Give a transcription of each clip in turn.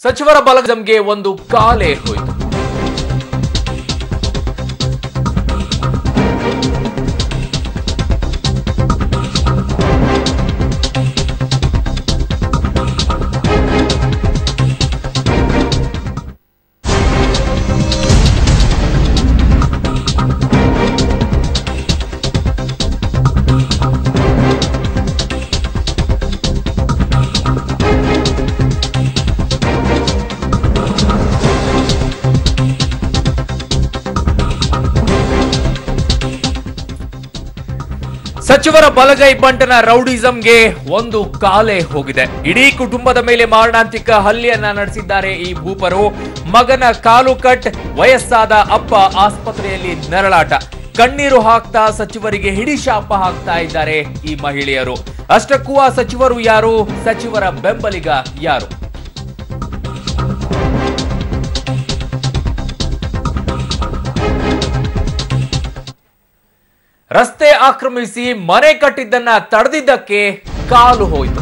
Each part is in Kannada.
ಸಚಿವರ ಬಲಗಂಗೆ ಒಂದು ಕಾಲೇ ಹೋಯಿತು ಸಚಿವರ ಬಲಗೈ ಬಂಟನ ರೌಡಿಸಂಗೆ ಒಂದು ಕಾಲೇ ಹೋಗಿದೆ ಇಡೀ ಕುಟುಂಬದ ಮೇಲೆ ಮಾರಣಾಂತಿಕ ಹಲ್ಲೆಯನ್ನ ನಡೆಸಿದ್ದಾರೆ ಈ ಭೂಪರು ಮಗನ ಕಾಲು ಕಟ್ ವಯಸ್ಸಾದ ಅಪ್ಪ ಆಸ್ಪತ್ರೆಯಲ್ಲಿ ನರಳಾಟ ಕಣ್ಣೀರು ಹಾಕ್ತಾ ಸಚಿವರಿಗೆ ಹಿಡಿಶಾಪ ಹಾಕ್ತಾ ಇದ್ದಾರೆ ಈ ಮಹಿಳೆಯರು ಅಷ್ಟಕ್ಕೂ ಆ ಸಚಿವರು ಯಾರು ಸಚಿವರ ಬೆಂಬಲಿಗ ಯಾರು ರಸ್ತೆ ಆಕ್ರಮಿಸಿ ಮನೆ ಕಟ್ಟಿದ್ದನ್ನ ತಡೆದಿದ್ದಕ್ಕೆ ಕಾಲು ಹೋಯಿತು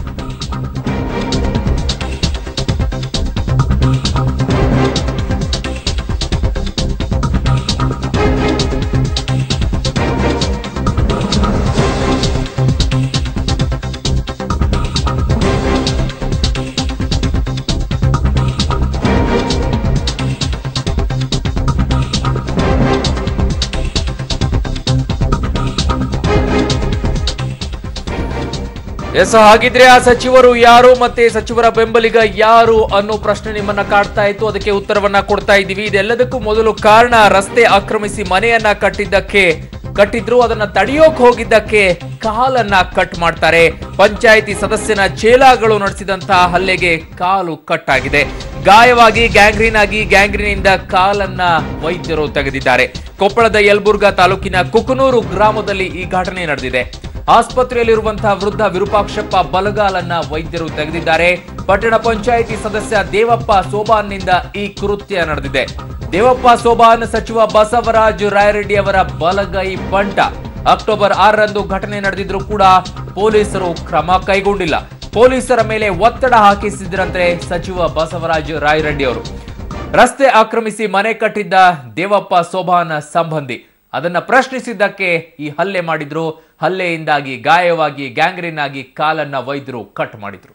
ಎಸ್ ಹಾಗಿದ್ರೆ ಆ ಸಚಿವರು ಯಾರು ಮತ್ತೆ ಸಚಿವರ ಬೆಂಬಲಿಗ ಯಾರು ಅನ್ನೋ ಪ್ರಶ್ನೆ ನಿಮ್ಮನ್ನ ಕಾಡ್ತಾ ಇತ್ತು ಅದಕ್ಕೆ ಉತ್ತರವನ್ನ ಕೊಡ್ತಾ ಇದ್ದೀವಿ ಇದೆಲ್ಲದಕ್ಕೂ ಮೊದಲು ಕಾರಣ ರಸ್ತೆ ಆಕ್ರಮಿಸಿ ಮನೆಯನ್ನ ಕಟ್ಟಿದ್ದಕ್ಕೆ ಕಟ್ಟಿದ್ರು ಅದನ್ನ ತಡೆಯೋಕ್ ಹೋಗಿದ್ದಕ್ಕೆ ಕಾಲನ್ನ ಕಟ್ ಮಾಡ್ತಾರೆ ಪಂಚಾಯಿತಿ ಸದಸ್ಯನ ಚೇಲಾಗಳು ನಡೆಸಿದಂತಹ ಹಲ್ಲೆಗೆ ಕಾಲು ಕಟ್ ಆಗಿದೆ ಗಾಯವಾಗಿ ಗ್ಯಾಂಗ್ರೀನ್ ಆಗಿ ಗ್ಯಾಂಗ್ರೀನಿಂದ ಕಾಲನ್ನ ವೈದ್ಯರು ತೆಗೆದಿದ್ದಾರೆ ಕೊಪ್ಪಳದ ಯಲಬುರ್ಗಾ ತಾಲೂಕಿನ ಕುಕನೂರು ಗ್ರಾಮದಲ್ಲಿ ಈ ಘಟನೆ ನಡೆದಿದೆ ಆಸ್ಪತ್ರೆಯಲ್ಲಿರುವಂತಹ ವೃದ್ಧ ವಿರೂಪಾಕ್ಷಪ್ಪ ಬಲಗಾಲನ್ನ ವೈದ್ಯರು ತೆಗೆದಿದ್ದಾರೆ ಪಟ್ಟಣ ಪಂಚಾಯಿತಿ ಸದಸ್ಯ ದೇವಪ್ಪ ಸೋಬಾನ್ನಿಂದ ಈ ಕೃತ್ಯ ನಡೆದಿದೆ ದೇವಪ್ಪ ಸೋಬಾನ್ ಸಚಿವ ಬಸವರಾಜ್ ರಾಯರೆಡ್ಡಿ ಅವರ ಬಲಗೈ ಬಂಟ ಅಕ್ಟೋಬರ್ ಆರರಂದು ಘಟನೆ ನಡೆದಿದ್ರು ಕೂಡ ಪೊಲೀಸರು ಕ್ರಮ ಕೈಗೊಂಡಿಲ್ಲ ಪೊಲೀಸರ ಮೇಲೆ ಒತ್ತಡ ಹಾಕಿಸಿದ್ರಂತೆ ಸಚಿವ ಬಸವರಾಜ್ ರಾಯರೆಡ್ಡಿ ಅವರು ರಸ್ತೆ ಆಕ್ರಮಿಸಿ ಮನೆ ಕಟ್ಟಿದ್ದ ದೇವಪ್ಪ ಸೋಬಾನ ಸಂಬಂಧಿ ಅದನ್ನ ಪ್ರಶ್ನಿಸಿದ್ದಕ್ಕೆ ಈ ಹಲ್ಲೆ ಮಾಡಿದ್ರು ಹಲ್ಲೆಯಿಂದಾಗಿ ಗಾಯವಾಗಿ ಗ್ಯಾಂಗ್ರೀನ್ ಆಗಿ ಕಾಲನ್ನ ವೈದ್ಯರು ಕಟ್ ಮಾಡಿದ್ರು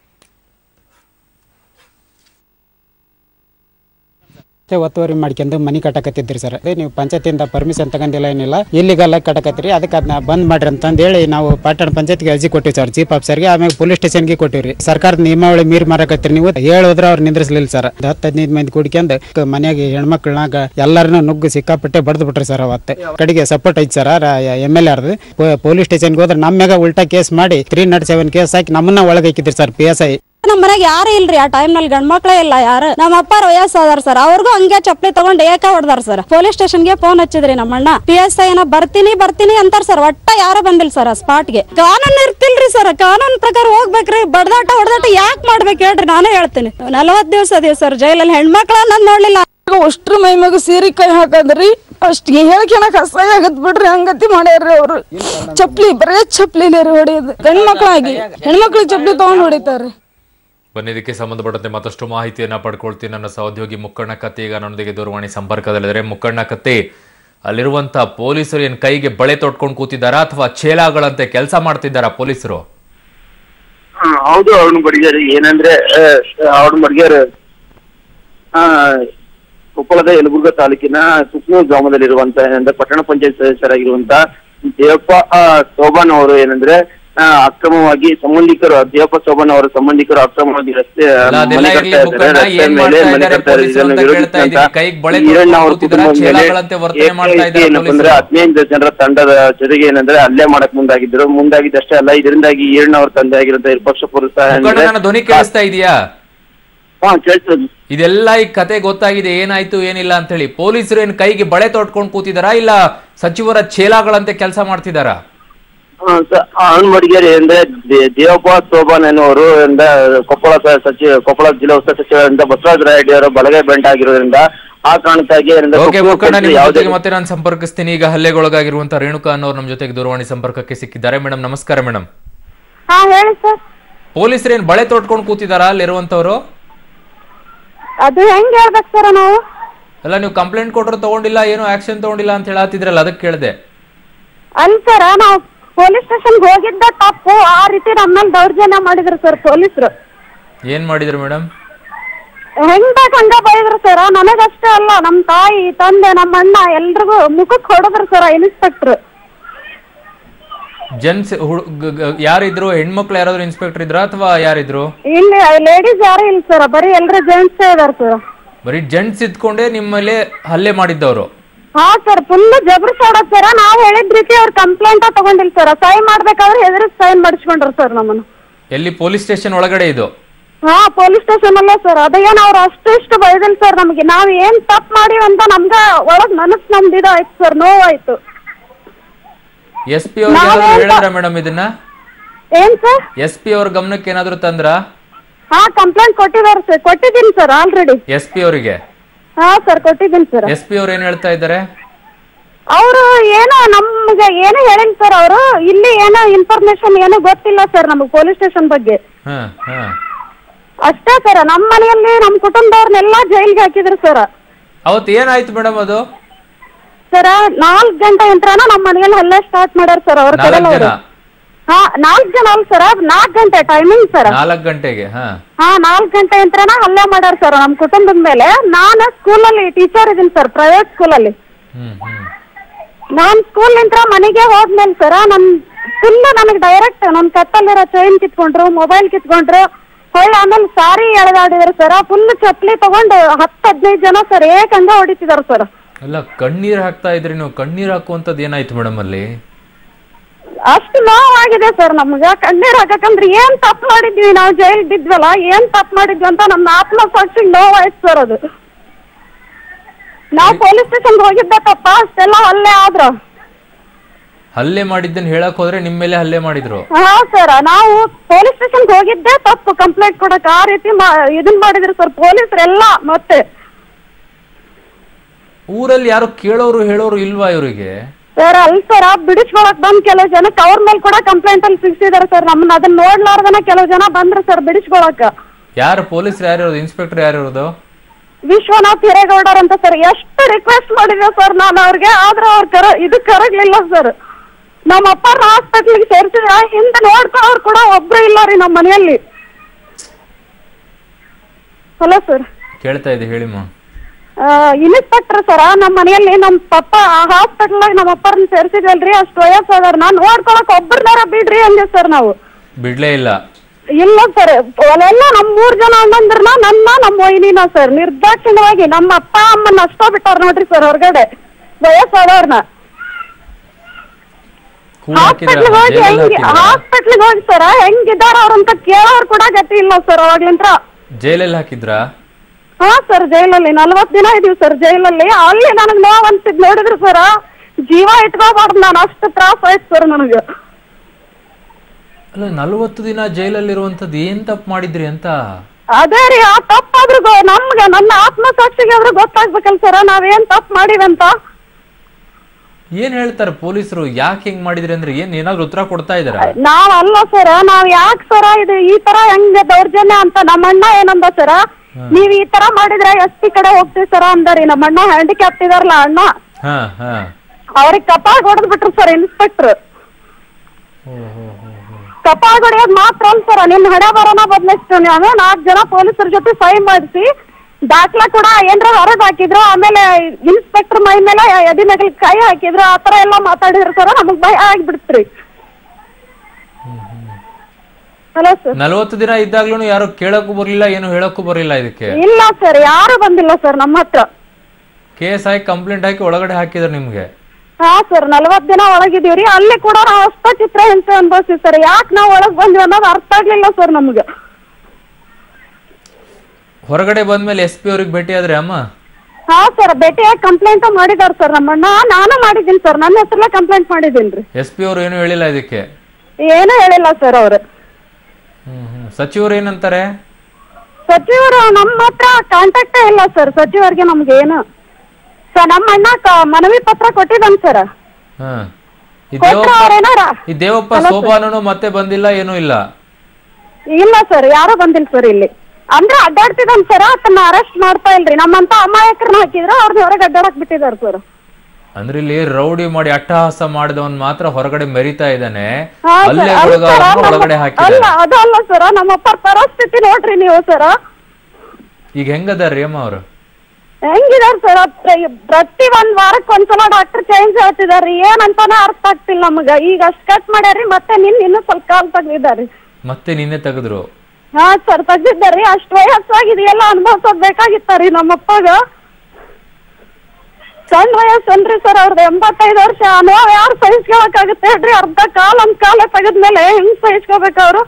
ಮತ್ತೆ ಒತ್ತುವರಿ ಮಾಡ್ಕೊಂಡು ಮನಿ ಕಟ್ಟಕತ್ತಿದ್ರಿ ಸರ್ ಅದೇ ನೀವು ಪಂಚಾಯತಿಯಿಂದ ಪರ್ಮಿಷನ್ ತಗೊಂಡಿಲ್ಲ ಏನಿಲ್ಲ ಇಲ್ಲಿಗೆಲ್ಲ ಕಟ್ಟಕತ್ತೀರಿ ಅದಕ್ಕೆ ಅದನ್ನ ಬಂದ್ ಮಾಡ್ರಿ ಅಂತಂದು ಹೇಳಿ ನಾವು ಪಟ್ಟಣ ಪಂಚಾಯತ್ಗೆ ಅರ್ಜಿ ಕೊಟ್ಟಿವಿ ಸರ್ ಚೀಫ್ ಆಫೀಸರ್ಗೆ ಆಮೇಲೆ ಪೊಲೀಸ್ ಸ್ಟೇಷನ್ಗೆ ಕೊಟ್ಟಿವ್ರಿ ಸರ್ಕಾರದ ನಿಯಮಾವಳಿ ಮೀರಿ ಮಾರಕತ್ತೀರಿ ನೀವು ಹೇಳಿದ್ರೆ ಅವ್ರು ನಿಂದ್ರಿಸ್ಲಿಲ್ಲ ಸರ್ ಒಂದ್ ಹತ್ತು ಹದಿನೈದು ಮಂದಿ ಕುಡ್ಕೊಂಡು ಮನ್ಯಾಗ ಹೆಣ್ಮಕ್ಳನಾಗ ಎಲ್ಲರನ್ನೂ ನುಗ್ಗು ಸಿಕ್ಕಾಪಟ್ಟೆ ಬಡ್ದು ಬಿಟ್ರಿ ಸರ್ ಅವತ್ತೆ ಕಡೆಗೆ ಸಪೋರ್ಟ್ ಐತಿ ಸರ್ ಎಮ್ ಎಲ್ ಆರ್ದು ಪೊಲೀಸ್ ಸ್ಟೇಷನ್ಗೆ ಹೋದ್ರೆ ನಮ್ಮ ಮ್ಯಾಗ ಉಲ್ಟಾ ಕೇಸ್ ಮಾಡಿ ತ್ರೀ ನಾಟ್ ಸೆವೆನ್ ಕೇಸ್ ಹಾಕಿ ನಮ್ಮನ್ನ ಒಳಗೆ ಹಾಕಿದ್ರಿ ಸರ್ ಪಿ ಎಸ್ ಐ ನಮ್ಮ ಮನೆಗೆ ಯಾರು ಇಲ್ರಿ ಆ ಟೈಮ್ ನಲ್ಲಿ ಗಂಡ್ ಮಕ್ಳೇ ಇಲ್ಲ ಯಾರು ನಮ್ಮ ಅಪ್ಪಾರ ವಯಸ್ಸಾದಾರ ಸರ್ ಅವ್ರಿಗೂ ಹಂಗೆ ಚಪ್ಪಲಿ ತಗೊಂಡ್ ಏಕ ಹೊಡ್ದಾರ ಸರ್ ಪೊಲೀಸ್ ಸ್ಟೇಷನ್ಗೆ ಫೋನ್ ಹಚ್ಚಿದ್ರಿ ನಮ್ಮ ಅಣ್ಣ ಪಿ ಎಸ್ ಐ ಏನೋ ಬರ್ತೀನಿ ಬರ್ತೀನಿ ಅಂತಾರ ಸರ್ ಒಟ್ಟ ಯಾರು ಬಂದಿಲ್ಲ ಸರ್ ಆ ಸ್ಪಾಟ್ಗೆ ಕಾನೂನು ಇರ್ತಿಲ್ರಿ ಸರ್ ಕಾನೂನು ಪ್ರಕಾರ ಹೋಗ್ಬೇಕ್ರಿ ಬಡದಾಟ ಹೊಡೆದಾಟ ಯಾಕೆ ಮಾಡ್ಬೇಕು ಹೇಳ್ರಿ ನಾನೇ ಹೇಳ್ತೀನಿ ನಲವತ್ತು ದಿವಸ ಅದೇವ್ ಸರ್ ಜೈಲಲ್ಲಿ ಹೆಣ್ಮಕ್ಳ ನನ್ ನೋಡ್ಲಿಲ್ಲ ಅಷ್ಟ್ರ ಮೈ ಮಗ ಸೀರೆ ಕೈ ಹಾಕದ್ರಿ ಅಷ್ಟ್ ಹೇಳ್ಕೊಳಕ್ ಅಸಹ್ಯ ಆಗತ್ ಬಿಡ್ರಿ ಹಂಗತಿ ಮಾಡ್ಯಾರ್ರಿ ಅವ್ರು ಚಪ್ಲಿ ಬರೇ ಚಪ್ಲಿನೇ ರೀ ಹೊಡಿಯೋದು ಗಂಡ್ ಮಕ್ಳಾಗಿ ಹೆಣ್ಮಕ್ಳು ಚಪ್ಲಿ ತಗೊಂಡ್ ಹೊಡಿತಾರ್ರಿ ಬನ್ನಿ ಇದಕ್ಕೆ ಸಂಬಂಧಪಟ್ಟಂತೆ ಮತ್ತಷ್ಟು ಮಾಹಿತಿಯನ್ನ ಪಡ್ಕೊಳ್ತೀನಿ ನನ್ನ ಸಹೋದ್ಯೋಗಿ ಮುಕ್ಕಣ್ಣ ಕತ್ತಿ ಈಗ ನನ್ನೊಂದಿಗೆ ದೂರವಾಣಿ ಸಂಪರ್ಕದಲ್ಲಿದ್ದಾರೆ ಮುಕ್ಕಣ್ಣ ಕತ್ತಿ ಅಲ್ಲಿರುವಂತ ಪೊಲೀಸರು ಏನ್ ಕೈಗೆ ಬಳೆ ತೊಟ್ಕೊಂಡು ಕೂತಿದ್ದಾರಾ ಅಥವಾ ಚೇಲಾಗಳಂತೆ ಕೆಲಸ ಮಾಡ್ತಿದ್ದಾರಾ ಪೊಲೀಸರು ಹಾ, ಹೌದು ಅವ್ರನ್ನ ಬಡಿಗ್ಯಾರ ಏನಂದ್ರೆ ಅವ್ರನ್ನ ಬಡಿಗ್ಯಾರ ಆ ಕೊಪ್ಪಳದ ಯಲಬುರ್ಗಾ ತಾಲೂಕಿನ ಸುಕ್ನೂರು ಗ್ರಾಮದಲ್ಲಿರುವಂತ ಏನಂದ್ರೆ ಪಟ್ಟಣ ಪಂಚಾಯತ್ ಸದಸ್ಯರಾಗಿರುವಂತ ದೇವಪ್ಪ ಆ, ಸೋಬಾನ್ ಅವರು ಏನಂದ್ರೆ ಆ, ಅಕ್ರಮವಾಗಿ ಸಂಬಂಧಿಕರು ದೇವಪ್ಪ ಸೋಬಾನ್ ಅವರ ಸಂಬಂಧಿಕರು ಅಕ್ರಮವಾಗಿ ರಸ್ತೆ ಅಲ್ಲ, ಅದೆಲ್ಲ ಮನೆ ಇರ್ಲಿ ಕಟ್ತಾ ಇದ್ದಾರೆ, ಮುಖಂಡ, ರಸ್ತೆ ಏನ್ ಮೇಲೆ ಮಾಡ್ತಾ ಮನೆ ಇದ್ದಾರೆ ಕಟ್ತಾ ಇದ್ದಾರೆ. ಪೊಲೀಸರು ಅಂತ ಇದನ್ನು ಕೇಳ್ತಾ ವಿರೋಧಿಸಿದಂತ ಇದ್ದೀನಿ. ಕೈಗೆ ಬಳೆ ಈರಣ್ಣ ಅವ್ರ ತೊಟ್ಕೊಂಡು ಕೂತಿದ್ದಾರೆ, ಕುಟುಂಬದ ಮೇಲೆ ಚೇಲಾಗಳಂತೆ ವರ್ತನೆ ಮಾಡ್ತಾ ಇದ್ದಾರೆ ಏನಪ್ಪ ಅಂದ್ರೆ ಪೊಲೀಸರು. ಹದಿನೈದು ಜನರ ತಂಡದ ಜೊತೆಗೆ ಏನಂದ್ರೆ ಹಲ್ಲೆ ಮಾಡಕ್ ಮುಂದಾಗಿದ್ರು ಮುಂದಾಗಿದ್ದಷ್ಟೇ ಅಲ್ಲ ಇದರಿಂದಾಗಿ ಈರಣ್ಣ ಅವ್ರ ತಂದೆ ಆಗಿರುವಂತ ವಿಪಕ್ಷ ಪುರುಷ ಮುಖಂಡ ನನ್ನ ಧ್ವನಿ ಕೇಳಿಸ್ತಾ ಇದೆಯಾ ಹಾ ಕೇಳ್ತದೆ ಇದೆಲ್ಲ ಈ ಕತೆ ಗೊತ್ತಾಗಿದೆ ಏನಾಯ್ತು ಏನಿಲ್ಲ ಅಂತ ಹೇಳಿ ಪೊಲೀಸರು ಏನ್ ಕೈಗೆ ಬಳೆ ತೊಟ್ಕೊಂಡು ಕೂತಿದಾರಾ ಇಲ್ಲ ಸಚಿವರ ಚೇಲಾಗಳಂತೆ ಕೆಲಸ ಮಾಡ್ತಿದಾರಾ ಹನುಮಡಿಗೇರಿ ಅಂದ್ರೆ ದೇ- ದೇವಪ್ಪ ಶೋಭಾನ್ ಎನ್ನುವರು ಇಂದ ಕೊಪ್ಪಳ ಸ- ಸಚಿವ ಕೊಪ್ಪಳ ಜಿಲ್ಲಾ ಉಸ್ತುವಾರಿ ಸಚಿವರಿಂದ ಬಸವರಾಜ ರಾಯಡ್ಡಿ ಅವರ ಬಲಗೈ ಬೆಂಟ ಆಗಿರೋದ್ರಿಂದ ಆ ಕಾರಣಕ್ಕಾಗಿ ಏನಂದ್ರೆ ಓಕೆ ಕೊಪ್ಪಳ ಮುಖಂಡ ನಿಮ್ಮ ಯಾವುದೇ ಜೊತೆಗೆ ಮತ್ತೆ ನಾನು ಸಂಪರ್ಕಿಸ್ತೀನಿ ಈಗ ಹಲ್ಲೆಗೊಳಗಾಗಿರುವಂತಹ ರೇಣುಕಾ ಅನ್ನೋರು ನಮ್ಮ ಜೊತೆಗೆ ದೂರವಾಣಿ ಸಂಪರ್ಕಕ್ಕೆ ಸಿಕ್ಕಿದ್ದಾರೆ ಮೇಡಮ್ ನಮಸ್ಕಾರ ಮೇಡಮ್ ಹಾ ಹೇಳಿ ಸರ್ ಪೊಲೀಸರು ಏನ್ ಬಳೆ ತೊಟ್ಕೊಂಡು ಕೂತಿದಾರಾ ಅಲ್ಲಿರುವಂತವ್ರು ಅದು ಹೆಂಗ್ ಹೇಳ್ಬೇಕು ಸರ್ ನಾವು ಅಲ್ಲ ನೀವು ಕಂಪ್ಲೇಂಟ್ ಕೊಟ್ಟರು ತಗೊಂಡಿಲ್ಲ ಏನು ಆಕ್ಷನ್ ತಗೊಂಡಿಲ್ಲ ಅಂತ ಹೇಳತ್ತಿದ್ರಲ್ಲ ಅದಕ್ಕೆ ಕೇಳಿದೆ ಅಲ್ ಸರ ನಾವು ಪೊಲೀಸ್ ಸ್ಟೇಷನ್ಗೆ ಹೋಗಿದ್ದ ತಪ್ಪು ಆ ರೀತಿ ನಮ್ಮ ಮೇಲೆ ದೌರ್ಜನ್ಯ ಮಾಡಿದ್ರು ಸರ್ ಪೊಲೀಸರು ಏನ್ ಮಾಡಿದ್ರು ಮೇಡಮ್ ಹೆಂಗ್ ಬೇಕ್ ಹಂಗ ಬೈದ್ರು ಸರ ನನಗಷ್ಟೇ ಅಲ್ಲ ನಮ್ ತಾಯಿ ತಂದೆ ನಮ್ಮ ಅಣ್ಣ ಎಲ್ರಿಗೂ ಮುಖಕ್ ಹೊಡೆದ್ರು ಸರ ಇನ್ಸ್ಪೆಕ್ಟರ್ ಜೆಂಟ್ಸ್ ಯಾರಿದ್ರು ಹೆಣ್ಮಕ್ಳು ಯಾರಾದ್ರೂ ಇನ್ಸ್ಪೆಕ್ಟರ್ ಇದ್ರಾ ಅಥವಾ ಯಾರಿದ್ರು ಇಲ್ಲಿ ಲೇಡೀಸ್ ಯಾರು ಇಲ್ಲ ಸರ್ ಬರೀ ಎಲ್ರು ಜೆಂಟ್ಸ್ ಇದಾರೆ ಸರ್ ಬರೀ ಜೆಂಟ್ಸ್ ಇದ್ಕೊಂಡೇ ನಿಮ್ಮ ಮೇಲೆ ಹಲ್ಲೆ ಮಾಡಿದ್ದವರು ಹಾ ಸರ್ ಫುಲ್ ಜಬ್ರು ಸೋಡೋದ್ ಸರ ನಾವ್ ಹೇಳಿದ ರೀತಿ ಅವ್ರ ಕಂಪ್ಲೇಂಟ್ ತಗೊಂಡಿಲ್ಲ ಸರ್ ಸೈನ್ ಮಾಡ್ಬೇಕಾದ್ರೆ ಹೆದರಿ ಸೈನ್ ಮಾಡಿಸ್ಕೊಂಡ್ರು ಸರ್ ನಮ್ಮನ್ನ ಎಲ್ಲಿ ಪೊಲೀಸ್ ಸ್ಟೇಷನ್ ಒಳಗಡೆ ಇದು ಹಾ ಪೊಲೀಸ್ ಸ್ಟೇಷನ್ ಅಲ್ಲೇ ಸರ್ ಅದೇನ್ ಅವ್ರು ಅಷ್ಟು ಇಷ್ಟು ಬೈದಿಲ್ಲ ಸರ್ ನಮ್ಗೆ ನಾವ್ ಏನ್ ತಪ್ಪು ಮಾಡಿವಿ ಅಂತ ನಮ್ಗ ಒಳಗ್ ಮನಸ್ ನಮ್ದು ಇದಾಯ್ತು ಸರ್ ನೋವಾಯ್ತು ಎಸ್ ಪಿ ಅವ್ರಿಗೆ ಏನಾದ್ರು ನಾವೇನ್ ಹೇಳಿದ್ರ ಮೇಡಮ್ ಇದನ್ನ ಏನ್ ಸರ್ ಎಸ್ ಪಿ ಅವ್ರ ಗಮನಕ್ಕೆ ಏನಾದ್ರು ತಂದ್ರ ಹಾ ಕಂಪ್ಲೇಂಟ್ ಕೊಟ್ಟಿದಾರೆ ಸರ್ ಕೊಟ್ಟಿದ್ದೀನಿ ಸರ್ ಆಲ್ರೆಡಿ ಎಸ್ ಪಿ ಅವರಿಗೆ ಹಾ ಸರ್ ಕೊಟ್ಟಿದ್ದೀನಿ ಸರ್ ಎಸ್ ಪಿ ಅವ್ರು ಏನ್ ಹೇಳ್ತಾ ಇದ್ದಾರೆ ಅವರು ಏನೋ ನಮ್ಗೆ ಏನೋ ಹೇಳಿಲ್ಲ ಸರ್ ಅವರು ಇಲ್ಲಿ ಏನೋ ಇನ್ಫಾರ್ಮೇಶನ್ ಏನೋ ಗೊತ್ತಿಲ್ಲ ಸರ್ ನಮಗೆ ಪೊಲೀಸ್ ಸ್ಟೇಷನ್ ಬಗ್ಗೆ ಹ ಹ ಅಷ್ಟೇ ಸರ್ ನಮ್ಮ ಮನೆಯಲ್ಲಿ ನಮ್ಮ ಕುಟುಂಬದವ್ರನ್ನೆಲ್ಲ ಜೈಲ್ಗೆ ಹಾಕಿದ್ರು ಸರ್ ಅವತ್ತು ಏನಾಯ್ತು ಮೇಡಮ್ ಅದು ಸರ್ ನಾಲ್ಕು ಗಂಟೆ ಯಂತ್ರನ ನಮ್ಮ ಮನೆಯಲ್ಲಿ ಹಲ್ಲೆ ಸ್ಟಾರ್ಟ್ ಮಾಡ್ಯಾರ ಸರ್ ಅವ್ರ ನಾಲ್ಕು ಕಡೆ ಜನ ಹಾ ನಾಲ್ಕು ಜನ ಅಲ್ಲ ಸರ್ ನಾಲ್ಕು ಗಂಟೆ ಟೈಮಿಂಗ್ ಸರ್ ನಾಲ್ಕು ಗಂಟೆಗೆ ಹ ಹಾ ನಾಲ್ಕು ಗಂಟೆ ಯಂತ್ರನ ಹಲ್ಲೆ ಮಾಡ್ಯಾರ ಸರ್ ನಮ್ಮ ಕುಟುಂಬದ ಮೇಲೆ ನಾನು ಸ್ಕೂಲಲ್ಲಿ ಟೀಚರ್ ಇದೀನಿ ಸರ್ ಪ್ರೈವೇಟ್ ಸ್ಕೂಲಲ್ಲಿ ಹ್ಮ್ ಹ್ಮ್ ನಾನ್ ಸ್ಕೂಲ್ ನಿಂತ್ರ ಮನೆಗೆ ಹೋದ್ಮೇಲೆ ಸರ ನನ್ ಫುಲ್ ನನಗೆ ಡೈರೆಕ್ಟ್ ನನ್ ಕತ್ತಲ್ಲಿರೋ ಚೈನ್ ಕಿತ್ಕೊಂಡ್ರು ಮೊಬೈಲ್ ಕಿತ್ಕೊಂಡ್ರು ಹೊಳ್ಳಿ ಆಮೇಲೆ ಸಾರಿ ಎಳೆದಾಡಿದ್ರು ಸರ ಫುಲ್ ಚಪ್ಲಿ ತಗೊಂಡು ಹತ್ತು ಹದಿನೈದು ಜನ ಸರ್ ಏಕಂಗ ಹೊಡಿತಿದಾರ ಸರ್ ಅಲ್ಲ ಕಣ್ಣೀರ್ ಹಾಕ್ತಾ ಇದ್ರಿ ನೀವು ಕಣ್ಣೀರ್ ಹಾಕುವಂತದ್ದು ಏನಾಯ್ತು ಮೇಡಮ್ ಅಲ್ಲಿ ಅಷ್ಟು ನೋವಾಗಿದೆ ಸರ್ ನಮ್ಗ ಕಣ್ಣೀರ್ ಹಾಕಂದ್ರೆ ಏನ್ ತಪ್ಪು ಮಾಡಿದ್ವಿ ನಾವು ಜೈಲ್ ಬಿದ್ವಲ್ಲ ಏನ್ ತಪ್ಪು ಮಾಡಿದ್ವಿ ಅಂತ ನಮ್ಮ ಆತ್ಮಸಾಕ್ಷಿಗೆ ನೋವಾಯ್ತು ಸರ್ ಅದು ನಾವು ಪೊಲೀಸ್ ಸ್ಟೇಷನ್ಗೆ ಹೋಗಿದ್ದ ತಪ್ಪ ಅಷ್ಟೆಲ್ಲ ಹಲ್ಲೆ ಆದ್ರು ಹಲ್ಲೆ ಮಾಡಿದ್ದನ್ನ ಹೇಳಕ್ ಹೋದ್ರೆ ನಿಮ್ ಮೇಲೆ ಹಲ್ಲೆ ಮಾಡಿದ್ರು ಹಾ ಸರ್ ನಾವು ಪೊಲೀಸ್ ಸ್ಟೇಷನ್ಗೆ ಹೋಗಿದ್ದೆ ತಪ್ಪು ಕಂಪ್ಲೇಂಟ್ ಕೊಡಕ್ ಆ ರೀತಿ ಮಾ- ಇದನ್ ಮಾಡಿದ್ರು ಸರ್ ಪೊಲೀಸರೆಲ್ಲ ಮತ್ತೆ ಊರಲ್ಲಿ ಯಾರು ಕೇಳೋರು ಹೇಳೋರು ಇಲ್ವಾ ಇವರಿಗೆ ಸರ್ ಅಲ್ಲಿ ಸರ್ ಬಿಡಿಸ್ಕೊಳಕ್ ಬಂದ್ ಕೆಲವು ಜನಕ್ಕೆ ಅವ್ರ ಮೇಲೆ ಕೂಡ ಕಂಪ್ಲೇಂಟ್ ಅಲ್ಲಿ ಸಿಗ್ಸಿದಾರೆ ಸರ್ ನಮ್ಮನ್ನ ಅದನ್ನ ನೋಡ್ಲಾರ್ದನ ಕೆಲವು ಜನ ಬಂದ್ರು ಸರ್ ಬಿಡಿಸ್ಕೊಳಕ್ ಯಾರು ಪೊಲೀಸರು ಯಾರಿರೋದು ಇನ್ಸ್ಪೆಕ್ಟರ್ ಯಾರಿರೋದು ವಿಶ್ವನಾಥ್ ಹಿರೇಗೌಡರ್ ಅಂತ ಸರ್ ಎಷ್ಟು ರಿಕ್ವೆಸ್ಟ್ ಮಾಡಿದೆ ಸರ್ ನಾನು ಅವ್ರಿಗೆ ಆದ್ರೆ ಅವ್ರ ಕರ ಇದು ಕರಗ್ಲಿಲ್ಲ ಸರ್ ನಮ್ಮ ಅಪ್ಪನ ಹಾಸ್ಪಿಟ್ಲಿಗೆ ಸೇರ್ಸಿದ್ರೆ ಹಿಂದೆ ನೋಡ್ಕೊಳ್ಳೋರು ಕೂಡ ಒಬ್ರು ಇಲ್ಲ ರೀ ನಮ್ಮ ಮನೆಯಲ್ಲಿ ಹಲೋ ಸರ್ ಕೇಳ್ತಾ ಇದೆ ಹೇಳಿಮ್ಮ ಇನ್ಸ್ಪೆಕ್ಟರ್ ಸರ ನಮ್ಮ ಮನೆಯಲ್ಲಿ ನಮ್ಮ ಪಪ್ಪ ಹಾಸ್ಪಿಟಲ್ ನಮ್ಮ ಅಪ್ಪರನ್ನ ಸೇರ್ಸಿದ್ವಲ್ರಿ ಅಷ್ಟು ವಯಸ್ಸಾದವ್ರ ನಾನ್ ನೋಡ್ಕೊಳಕ್ ಒಬ್ಬರನ್ನಾರ ಬಿಡ್ರಿ ಅಂದೆ ಸರ್ ನಾವು ಬಿಡ್ಲೇ ಇಲ್ಲ ಇಲ್ಲ ಸರ್ ಅಲ್ಲೆಲ್ಲ ನಮ್ ಮೂರ್ ಜನ ಅಣ್ಣಂದ್ರನ ನನ್ನ ನಮ್ಮ ವೈನಿನ ಸರ್ ನಿರ್ದಾಕ್ಷಿಣ್ಯವಾಗಿ ನಮ್ಮ ಅಪ್ಪ ಅಮ್ಮನ ಅಷ್ಟೋ ಬಿಟ್ಟಾರ ನೋಡ್ರಿ ಸರ್ ಹೊರಗಡೆ ವಯಸ್ಸಾದವ್ರನ್ನ ಕೂಡ್ ಹಾಕಿದ್ರ ಹಾಸ್ಪಿಟ್ಲಿಗೆ ಹೋಗಿ ಜೈಲಲ್ಲಿ ಹೆಂಗ್ ಹಾಕಿದ್ರ ಹಾಸ್ಪಿಟ್ಲಿಗೆ ಹೋಗಿ ಸರ್ ಹೆಂಗಿದಾರ ಅವ್ರಂತ ಕೇಳೋರ್ ಕೂಡ ಗತಿ ಇಲ್ಲ ಸರ್ ಅವಾಗ್ಲಿಂತ್ರ ಜೈಲಲ್ಲಿ ಹಾಕಿದ್ರಾ ಹಾ ಸರ್ ಜೈಲಲ್ಲಿ ನಲ್ವತ್ ದಿನ ಇದೀವಿ ಸರ್ ಜೈಲಲ್ಲಿ ಅಲ್ಲಿ ನನಗ್ ನೋವ್ ಅನ್ಸಿದ್ ನೋಡಿದ್ರು ಸರ್ ಜೀವ ಇಟ್ಕೋಬಾರ್ದು ನಾನು ಅಷ್ಟು ತ್ರಾಸ ಆಯ್ತು ಸರ್ ನನಗೆ ಅಲ್ಲ ನಲ್ವತ್ತು ದಿನ ಜೈಲಲ್ಲಿರುವಂತದ್ದು ಏನ್ ತಪ್ಪು ಮಾಡಿದ್ರಿ ಅಂತ ಅದೇ ರೀ ಆ ತಪ್ಪಾದ್ರೂ ಗೊ- ನಮ್ಗೆ ನನ್ನ ಆತ್ಮಸಾಕ್ಷಿಗೆ ಆದ್ರೂ ಗೊತ್ತಾಗ್ಬೇಕಲ್ಲ ಸರ್ ನಾವೇನ್ ತಪ್ಪು ಮಾಡಿವಿ ಅಂತ ಏನ್ ಹೇಳ್ತಾರೆ ಪೊಲೀಸರು ಯಾಕೆ ಹಿಂಗ್ ಮಾಡಿದ್ರಿ ಅಂದ್ರೆ ಏನ್ ಏನಾದ್ರು ಉತ್ತರ ಕೊಡ್ತಾ ಇದಾರ ನಾವ್ ಅಲ್ಲ ಸರ್ ನಾವ್ ಯಾಕ್ ಸರ ಇದು ಈ ತರ ಹೆಂಗ ದೌರ್ಜನ್ಯ ಅಂತ ನಮ್ಮ ಅಣ್ಣ ಏನಂದ ಸರ ನೀವ್ ಈ ತರ ಮಾಡಿದ್ರೆ ಎಸ್ ಪಿ ಕಡೆ ಹೋಗ್ತೀವಿ ಸರ ಅಂದಾರಿ ನಮ್ಮ ಅಣ್ಣ ಹ್ಯಾಂಡಿಕ್ಯಾಪ್ ಇದಾರಲ್ಲ ಅಣ್ಣ ಹಾ ಹಾ ಅವ್ರಿಗೆ ಕಪಾಳ್ ಹೊಡೆದ್ ಬಿಟ್ರು ಸರ್ ಇನ್ಸ್ಪೆಕ್ಟರ್ ಕಪಾಳ್ ಹೊಡೆಯೋದ್ ಮಾತ್ರ ಅಲ್ಲ ಸರ್ ನಿಮ್ ಹಣೆ ಬರೋನ ಬದಲಿಸ್ತು ನಾನು ನಾಲ್ಕು ಜನ ಪೊಲೀಸರ ಜೊತೆ ಸೈನ್ ಮಾಡಿಸಿ ದಾಖಲೆ ಕೂಡ ಏನ್ರ ಹೊರಗ್ ಹಾಕಿದ್ರು ಆಮೇಲೆ ಇನ್ಸ್ಪೆಕ್ಟರ್ ಮೈ ಮೇಲೆ ಎದಿ ಮೇಲೆ ಕೈ ಹಾಕಿದ್ರು ಆ ತರ ಎಲ್ಲ ಮಾತಾಡಿದ್ರು ಸರ್ ನಮಗ್ ಭಯ ಆಗ್ಬಿಡ್ತ್ರಿ ಹಲೋ ಸರ್ ನಲ್ವತ್ತು ದಿನ ಇದ್ದಾಗ್ಲೂ ಯಾರು ಕೇಳಕ್ಕೂ ಬರ್ಲಿಲ್ಲ ಏನು ಹೇಳಕ್ಕೂ ಬರ್ಲಿಲ್ಲ ಇದಕ್ಕೆ ಇಲ್ಲ ಸರ್ ಯಾರು ಬಂದಿಲ್ಲ ಸರ್ ನಮ್ಮ ಹತ್ರ ಕೇಸ್ ಹಾಕಿ ಕಂಪ್ಲೇಂಟ್ ಹಾಕಿ ಒಳಗಡೆ ಹಾಕಿದ್ರು ನಿಮ್ಗೆ ಹಾ ಸರ್ ನಲವತ್ ದಿನ ಒಳಗಿದೀವ್ರಿ ಅಲ್ಲಿ ಕೂಡ ನಾವು ಅಷ್ಟ ಚಿತ್ರ ಹಿಂಸೆ ಅನ್ಭವಿಸ್ತೀವಿ ಸರ್ ಯಾಕೆ ನಾವು ಒಳಗ್ ಬಂದ್ವಿ ಅನ್ನೋದು ಅರ್ಥ ಆಗ್ಲಿಲ್ಲ ಸರ್ ನಮ್ಗೆ ಹೊರಗಡೆ ಬಂದ್ಮೇಲೆ ಎಸ್ ಪಿ ಅವ್ರಿಗೆ ಭೇಟಿ ಆದ್ರೆ ಅಮ್ಮ ಹಾ ಸರ್ ಭೇಟಿಯಾಗಿ ಕಂಪ್ಲೇಂಟ್ ಮಾಡಿದಾರ ಸರ್ ನಮ್ಮಣ್ಣ ನಾನು ಮಾಡಿದ್ದೀನಿ ಸರ್ ನನ್ನ ಹೆಸರಲ್ಲೇ ಕಂಪ್ಲೇಂಟ್ ಮಾಡಿದ್ದೀನಿ ಎಸ್ ಪಿ ಅವ್ರು ಏನು ಹೇಳಿಲ್ಲ ಇದಕ್ಕೆ ಏನೂ ಹೇಳಿಲ್ಲ ಸರ್ ಅವ್ರು ಹ್ಮ್ ಹ್ಮ್ ಸಚಿವರು ಏನಂತಾರೆ ಸಚಿವರು ನಮ್ಮ ಹತ್ರ ಕಾಂಟ್ಯಾಕ್ಟೇ ಇಲ್ಲ ಸರ್ ಸಚಿವರಿಗೆ ನಮ್ಗೆ ಏನು ಸರ್ ನಮ್ಮ ಅಣ್ಣ ಕ- ಮನವಿ ಪತ್ರ ಕೊಟ್ಟಿದ್ದಾನೆ ಸರ್ ಹಾ ಈ ಕೊಟ್ರೆ ದೇವಪ್ಪ ಅವ್ರೇನಾರ ಈ ದೇವಪ್ಪ ಸೋಪಾನನು ಮತ್ತೆ ಬಂದಿಲ್ಲ ಏನೂ ಇಲ್ಲ ಇಲ್ಲ ಸರ್ ಯಾರು ಬಂದಿಲ್ಲ ಸರ್ ಇಲ್ಲಿ ಅಂದ್ರೆ ಅಡ್ಡಾಡ್ತಿದ್ದಾನ ಸರ್ ಆತನ ಅರೆಸ್ಟ್ ಮಾಡ್ತಾ ಇಲ್ರಿ ನಮ್ಮಂತ ಅಮಾಯಕರನ್ನ ಹಾಕಿದ್ರ ಅವ್ರನ್ನ ಹೊರಗೆ ಅಡ್ಡಾಡಕ್ ಬಿಟ್ಟಿದಾರ ಸರ್ ಅಂದ್ರೆ ಇಲ್ಲಿ ರೌಡಿ ಮಾಡಿ ಅಟ್ಟಹಾಸ ಮಾಡಿದವನ್ ಮಾತ್ರ ಹೊರಗಡೆ ಮೆರಿತಾ ಇದ್ದಾನೆ ಹಾ ಸರ್ ಅಲ್ಲೇ ಅಲ್ಲ ಒಳಗ ಸರ್, ಅವ್ರನ್ನ ಒಳಗಡೆ ನಮ್ಮ- ಹಾಕಿದ್ದಾರೆ ಅಲ್ಲ ಅದಲ್ಲ ಸರ್ ನಮ್ಮಪ್ಪ ಪರಿಸ್ಥಿತಿ ನೋಡ್ರಿ ನೀವು ಸರ್ ಈಗ ಹೆಂಗದಾರ್ರಿ ಅಮ್ಮ ಅವ್ರು ಹೆಂಗಿದಾರ್ ಸರ್ ಪ್ರತಿ ಒಂದ್ ವಾರಕ್ಕೆ ಒಂದ್ಸಲ ಡಾಕ್ಟರ್ ಚೇಂಜ್ ಹೇಳ್ತಿದಾರ್ರಿ ಏನಂತಾನೆ ಅರ್ಥ ಆಗ್ತಿಲ್ಲ ನಮಗ ಈಗ ಅಷ್ಟ್ ಕಟ್ ಮಾಡ್ಯಾರಿ ಮತ್ತೆ ನಿನ್ ಇನ್ನೂ ಸ್ವಲ್ಪ ಕಾಲ್ ತೆಗ್ದಿದಾರಿ ಮತ್ತೆ ನಿನ್ನೆ ತೆಗೆದ್ರು ಹಾ ಸರ್ ತೆಗ್ದಿದ್ದಾರಿ ಅಷ್ಟ್ ವಯಸ್ಸಾಗಿದೆಯಲ್ಲ ಅನುಭವಿಸೋದ್ ಬೇಕಾಗಿತ್ತಾರಿ ನಮ್ಮಪ್ಪಗ ಸಣ್ಣ ವಯಸ್ಸನ್ರಿ ಸರ್ ಅವ್ರದ್ದು ಎಂಬತ್ತೈದು ವರ್ಷ ನೋವು ಯಾರು ಸಹಿಸ್ಕೊಳಕಾಗುತ್ತೆ ಹೇಳ್ರಿ ಅರ್ಧ ಕಾಲ ಒಂದ್ ಕಾಲ ತೆಗದ್ಮೇಲೆ ಹೆಂಗ್ ಸಹಿಸ್ಕೋಬೇಕು ಅವ್ರು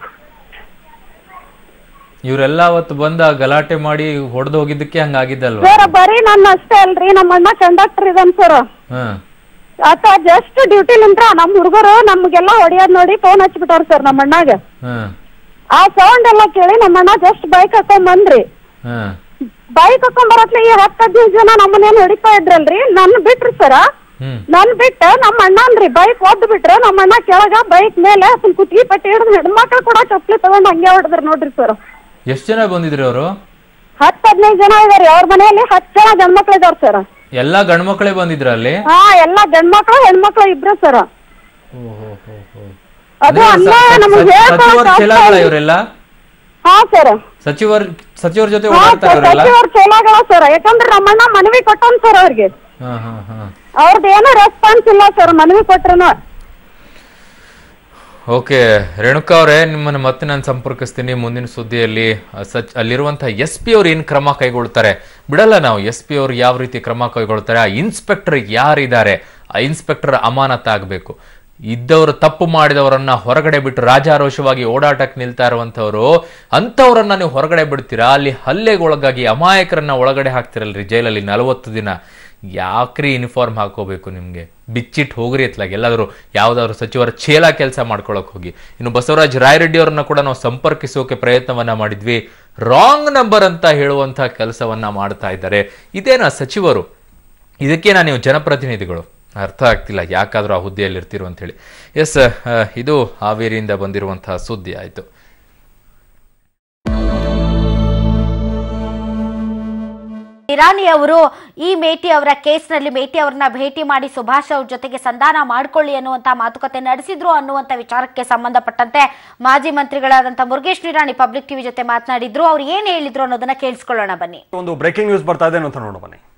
ಇವರೆಲ್ಲ ಅವತ್ತು ಬಂದ ಗಲಾಟೆ ಮಾಡಿ ಹೊಡೆದು ಹೋಗಿದ್ದಕ್ಕೆ ಹಂಗಾಗಿದ್ದಲ್ವಾ ಸರ್ ಬರೀ ನನ್ನ ಅಷ್ಟೇ ಅಲ್ರಿ ನಮ್ಮ ಅಣ್ಣ ಕಂಡಕ್ಟರ್ ಇದಾನ್ ಸರ್ ಹಾ ಆತ ಜಸ್ಟ್ ಡ್ಯೂಟಿ ನಿಂತ್ರ ನಮ್ ಹುಡುಗರು ನಮ್ಗೆಲ್ಲ ಹೊಡಿಯೋದ್ ನೋಡಿ ಫೋನ್ ಹಚ್ಬಿಟ್ಟಾರ ಸರ್ ನಮ್ಮ ಅಣ್ಣಾಗ ಹಾ ಆ ಸೌಂಡ್ ಎಲ್ಲ ಕೇಳಿ ನಮ್ಮ ಅಣ್ಣ ಜಸ್ಟ್ ಬೈಕ್ ಹಾಕೊಂಡ್ ಬಂದ್ರಿ ಹಾ ಬೈಕ್ ಹಾಕೊಂಡ್ ಬರತ್ಲೆ ಈ ಹತ್ತು ಹದಿನೈದು ಜನ ನಮ್ಮನೇನ್ ಹೊಡಿತಾ ಇದ್ರಲ್ರಿ ನನ್ ಬಿಟ್ರಿ ಸರ ಹ್ಮ್ ನನ್ ಬಿಟ್ಟ ನಮ್ಮ ಅಣ್ಣನ್ರಿ ಬೈಕ್ ಒದ್ದು ಬಿಟ್ರ ನಮ್ಮ ಅಣ್ಣ ಕೆಳಗ ಬೈಕ್ ಮೇಲೆ ಅದನ್ನ ಕುತ್ತಿಗೆ ಪಟ್ಟಿ ಹಿಡಿದು ಹೆಣ್ಮಕ್ಳು ಕೂಡ ಚಪ್ಪಲಿ ತಗೊಂಡ್ ಹಂಗೆ ಹೊಡೆದ್ರಿ ನೋಡ್ರಿ ಸರ್ ಎಷ್ಟ್ ಜನ ಬಂದಿದ್ರಿ ಅವರು ಹತ್ತು ಹದಿನೈದು ಜನ ಇದಾರೆ ಅವ್ರ ಮನೆಯಲ್ಲಿ ಹತ್ತು ಜನ ಗಂಡ್ಮಕ್ಳು ಇದಾರ ಸರ್ ಎಲ್ಲಾ ಗಂಡ್ಮಕ್ಳೇ ಬಂದಿದ್ರ ಅಲ್ಲಿ ಹಾ ಎಲ್ಲಾ ಗಂಡ್ಮಕ್ಳು ಹೆಣ್ಮಕ್ಳು ಇಬ್ರು ಸರ್ ಅದು ಅನ್ಯಾಯ ನಮ್ಗೆ ಸಚಿವರ ಚೇಲಾಗಳ ಹೇಳ್ಕೊಳಕ್ ಇವರೆಲ್ಲ ಹಾ ಸರ್ ಸಚಿವರ್ ಸಚಿವರ ಜೊತೆ ಹಾ ಓಡಾಡ್ತಾರ ಸರ್ ಇವರೆಲ್ಲ ಸಚಿವರು ಚೇಲಾಗಳ ಸರ್ ಯಾಕಂದ್ರೆ ನಮ್ಮಣ್ಣ ಮನವಿ ಕೊಟ್ಟಾನ್ ಸರ್ ಅವ್ರಿಗೆ ಹಾ ಹಾ ಹಾ ಅವ್ರದ್ದು ಏನೂ ರೆಸ್ಪಾನ್ಸ್ ಇಲ್ಲ ಸರ್ ಮನವಿ ಕೊಟ್ರನು ಓಕೆ ರೇಣುಕಾ ಅವರೇ ನಿಮ್ಮನ್ನ ಮತ್ತೆ ನಾನು ಸಂಪರ್ಕಿಸ್ತೀನಿ ಮುಂದಿನ ಸುದ್ದಿಯಲ್ಲಿ ಅ, ಸಚ್ ಅಲ್ಲಿರುವಂತಹ ಎಸ್ ಪಿ ಅವ್ರು ಏನು ಕ್ರಮ ಕೈಗೊಳ್ತಾರೆ ಬಿಡಲ್ಲ ನಾವು ಎಸ್ ಪಿ ಅವ್ರು ಯಾವ ರೀತಿ ಕ್ರಮ ಕೈಗೊಳ್ತಾರೆ ಆ ಇನ್ಸ್ಪೆಕ್ಟರ್ ಯಾರಿದ್ದಾರೆ ಆ ಇನ್ಸ್ಪೆಕ್ಟರ್ ಅಮಾನತಾಗಬೇಕು ಇದ್ದವರು ತಪ್ಪು ಮಾಡಿದವರನ್ನ ಹೊರಗಡೆ ಬಿಟ್ಟು ರಾಜಾರೋಷವಾಗಿ ಓಡಾಟಕ್ಕೆ ನಿಲ್ತಾ ಇರುವಂತವ್ರು ಅಂಥವ್ರನ್ನ ನೀವು ಹೊರಗಡೆ ಬಿಡ್ತೀರಾ ಅಲ್ಲಿ ಹಲ್ಲೆಗೊಳಗಾಗಿ ಅಮಾಯಕರನ್ನ ಒಳಗಡೆ ಹಾಕ್ತಿರಲ್ರಿ ಜೈಲಲ್ಲಿ ನಲವತ್ತು ದಿನ ಯಾಕ್ರಿ ಯೂನಿಫಾರ್ಮ್ ಹಾಕೋಬೇಕು ನಿಮ್ಗೆ ಬಿಚ್ಚಿಟ್ಟು ಹೋಗ್ರಿ ಎತ್ಲಾಗ ಎಲ್ಲಾದರೂ ಯಾವ್ದಾದ್ರು ಸಚಿವರ ಚೇಲ ಕೆಲಸ ಮಾಡ್ಕೊಳಕ್ ಹೋಗಿ ಇನ್ನು ಬಸವರಾಜ್ ರಾಯರೆಡ್ಡಿ ಅವರನ್ನ ಕೂಡ ನಾವು ಸಂಪರ್ಕಿಸೋಕೆ ಪ್ರಯತ್ನವನ್ನ ಮಾಡಿದ್ವಿ ರಾಂಗ್ ನಂಬರ್ ಅಂತ ಹೇಳುವಂತಹ ಕೆಲಸವನ್ನ ಮಾಡ್ತಾ ಇದ್ದಾರೆ ಇದೇನಾ ಸಚಿವರು ಇದಕ್ಕೇನಾ ನೀವು ಜನಪ್ರತಿನಿಧಿಗಳು ಅರ್ಥ ಆಗ್ತಿಲ್ಲ ಯಾಕಾದ್ರೂ ಆ ಹುದ್ದೆಯಲ್ಲಿ ಇರ್ತಿರು ಅಂತ ಹೇಳಿ ಎಸ್ ಇದು ಹಾವೇರಿಯಿಂದ ಬಂದಿರುವಂತಹ ಸುದ್ದಿ ಆಯ್ತು ಇರಾನಿ ಅವರು ಈ ಮೇಟಿ ಅವರ ಕೇಸ್ನಲ್ಲಿ ಮೇಟಿ ಅವರನ್ನ ಭೇಟಿ ಮಾಡಿ ಸುಭಾಷ್ ಅವ್ರ ಜೊತೆಗೆ ಸಂಧಾನ ಮಾಡ್ಕೊಳ್ಳಿ ಅನ್ನುವಂತ ಮಾತುಕತೆ ನಡೆಸಿದ್ರು ಅನ್ನುವಂತ ವಿಚಾರಕ್ಕೆ ಸಂಬಂಧಪಟ್ಟಂತೆ ಮಾಜಿ ಮಂತ್ರಿಗಳಾದಂತಹ ಮುರುಗೇಶ್ ನಿರಾಣಿ ಪಬ್ಲಿಕ್ ಟಿವಿ ಜೊತೆ ಮಾತನಾಡಿದ್ರು ಅವ್ರು ಏನ್ ಹೇಳಿದ್ರು ಅನ್ನೋದನ್ನ ಕೇಳಿಸ್ಕೊಳ್ಳೋಣ ಬನ್ನಿ ಒಂದು ಬ್ರೇಕಿಂಗ್ ನ್ಯೂಸ್ ಬರ್ತಾ ಇದೆ ಅಂತ ನೋಡೋ ಬನ್ನಿ